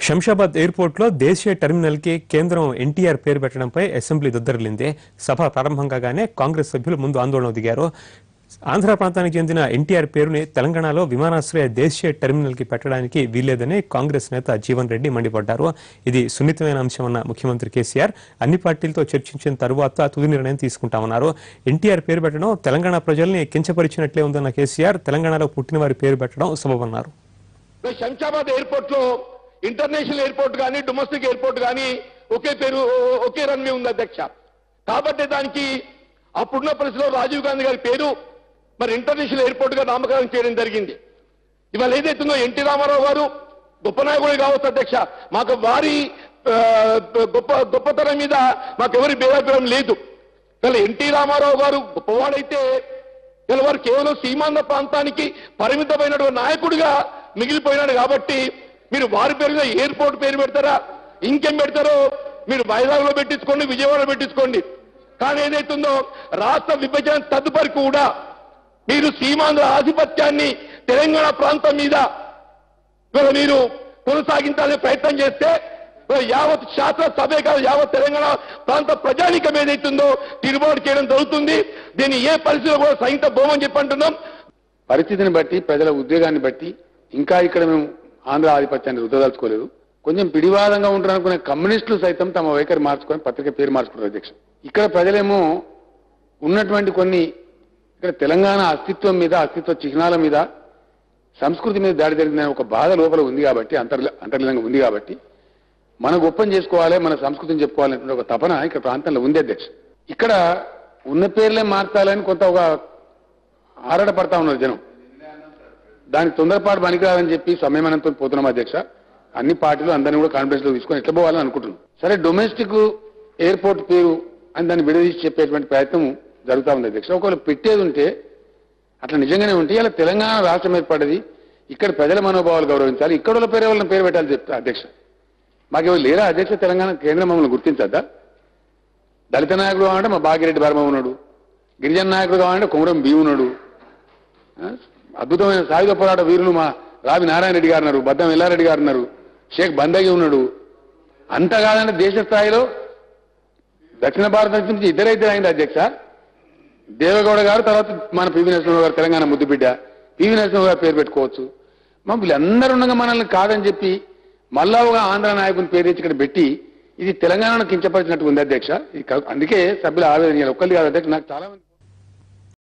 శంషాబాద్ ఎయిర్పోర్ట్లో దేశీయ టెర్మినల్కి కేంద్రం ఎన్టీఆర్ పేరు పెట్టడంపై అసెంబ్లీ దుద్దరిల్లింది సభ ప్రారంభం కాగానే కాంగ్రెస్ సభ్యులు ముందు ఆందోళన దిగారు ఆంధ్ర ప్రాంతానికి చెందిన ఎన్టీఆర్ పేరుని తెలంగాణలో విమానాశ్రయ దేశీయ టెర్మినల్కి పెట్టడానికి వీల్లేదని కాంగ్రెస్ నేత జీవన్ రెడ్డి మండిపడ్డారు ఇది సున్నితమైన అంశమన్న ముఖ్యమంత్రి కేసీఆర్ అన్ని పార్టీలతో చర్చించిన తరువాత తుది నిర్ణయం తీసుకుంటామన్నారు ఎన్టీఆర్ పేరు పెట్టడం తెలంగాణ ప్రజల్ని కించపరిచినట్లే ఉందన్న కేసీఆర్ తెలంగాణలో పుట్టిన వారి పేరు పెట్టడం సబబన్నారు ఇప్పుడు శంషాబాద్ ఎయిర్పోర్ట్ లో ఇంటర్నేషనల్ ఎయిర్పోర్ట్ కానీ డొమెస్టిక్ ఎయిర్పోర్ట్ కానీ ఒకే పేరు ఒకే రన్వే ఉంది అధ్యక్ష కాబట్టి దానికి అప్పుడున్న పరిస్థితిలో రాజీవ్ గాంధీ గారి పేరు మరి ఇంటర్నేషనల్ ఎయిర్పోర్ట్ గా నామకరణం చేయడం జరిగింది ఇవాళ ఏదైతుందో ఎన్టీ రామారావు గారు గొప్ప నాయకుడు కావచ్చు అధ్యక్ష మాకు వారి ఆ, గొప్ప గొప్పతనం మీద మాకు ఎవరి భేదాభిప్రాయం లేదు కానీ ఎన్టీ రామారావు గారు గొప్పవాడైతే ఇలా వారు కేవలం సీమాంధ్ర ప్రాంతానికి పరిమితమైనటువంటి నాయకుడిగా మిగిలిపోయినాడు కాబట్టి మీరు వారి పేరు మీద ఎయిర్పోర్ట్ పేరు పెడతారా ఇంకేం పెడతారో మీరు వైజాగ్ లో పెట్టించుకోండి విజయవాడలో పెట్టించుకోండి కానీ ఏదైతుందో రాష్ట్ర విభజన తదుపరి కూడా మీరు సీమాంధ్ర ఆధిపత్యాన్ని తెలంగాణ ప్రాంతం మీద ఇవాళ మీరు కొనసాగించాలనే ప్రయత్నం చేస్తే ఇవాళ యావత్ శాస్త్ర సభే కాదు యావత్ తెలంగాణ ప్రాంత ప్రజానికం ఏదైతుందో తిరుగుబాటు చేయడం జరుగుతుంది దీన్ని ఏ పరిస్థితిలో కూడా సైంత బోమని చెప్పి అంటున్నాం పరిస్థితిని బట్టి ప్రజల ఉద్వేగాన్ని బట్టి ఇంకా ఇక్కడ మేము ఆంధ్ర ఆధిపత్యాన్ని రుద్దదలుచుకోలేదు కొంచెం పిడివాదంగా ఉంటారనుకునే కమ్యూనిస్టులు సైతం తమ వైఖరి మార్చుకొని పత్రిక పేరు మార్చుకున్నారు అధ్యక్ష ఇక్కడ ప్రజలేమో ఉన్నటువంటి కొన్ని ఇక్కడ తెలంగాణ అస్తిత్వం మీద అస్తిత్వ చిహ్నాల మీద సంస్కృతి మీద దాడి జరిగిందనే ఒక బాధ లోపల ఉంది కాబట్టి అంతర్ల అంతర్లీనంగా ఉంది కాబట్టి మన గొప్పని చేసుకోవాలి మన సంస్కృతిని చెప్పుకోవాలనేటువంటి ఒక తపన ఇక్కడ ప్రాంతంలో ఉంది అధ్యక్ష ఇక్కడ ఉన్న పేర్లే మార్చాలని కొంత ఒక ఆరాట పడతా ఉన్నారు జనం దానికి తొందరపాటు పనికిరాదని చెప్పి సమయమనంతో పోతున్నాం అధ్యక్ష అన్ని పార్టీలు అందరినీ కూడా కాన్ఫరెన్స్ లో తీసుకొని ఎట్లా పోవాలని అనుకుంటున్నాం సరే డొమెస్టిక్ ఎయిర్పోర్ట్ పేరు అని దాన్ని విడదీసి చెప్పేటువంటి ప్రయత్నం జరుగుతా ఉంది అధ్యక్ష ఒకవేళ పెట్టేది ఉంటే అట్లా నిజంగానే ఉంటే ఇలా తెలంగాణ రాష్ట్రం ఏర్పడ్డది ఇక్కడ ప్రజల మనోభావాలు గౌరవించాలి ఇక్కడ వాళ్ళ పేరు వాళ్ళని పేరు పెట్టాలి చెప్తా అధ్యక్ష మాకేమో లేరా అధ్యక్ష తెలంగాణ కేంద్రం మమ్మల్ని గుర్తించద్దా దళిత నాయకుడు కావాలంటే మా భాగ్యరెడ్డి బర్మ ఉన్నాడు గిరిజన నాయకుడు కావాలంటే కుమరం భీ ఉన్నాడు ఆ? అద్భుతమైన సాయుధ పోరాట వీరులు మా రావి నారాయణ రెడ్డి గారు ఉన్నారు బద్దం ఎల్లారెడ్డి గారు ఉన్నారు షేక్ బందగి ఉన్నాడు అంత కాదంటే దేశ స్థాయిలో దక్షిణ భారతదేశం నుంచి ఇద్దరైతే అయింది అధ్యక్ష దేవగౌడ గారు తర్వాత మన పివి నరసింహ గారు తెలంగాణ ముద్దుబిడ్డ పివి నరసింహ గారు పేరు పెట్టుకోవచ్చు మా వీళ్ళందరూ ఉండగా మనల్ని కాదని చెప్పి మళ్ళా ఒక ఆంధ్ర నాయకుని పేరు తెచ్చి ఇక్కడ పెట్టి ఇది తెలంగాణను కించపరిచినట్టు ఉంది అధ్యక్ష ఇది కా- అందుకే సభ్యుల ఆవేదన ఒక్కరి కాదు అధ్యక్ష నాకు చాలా మంది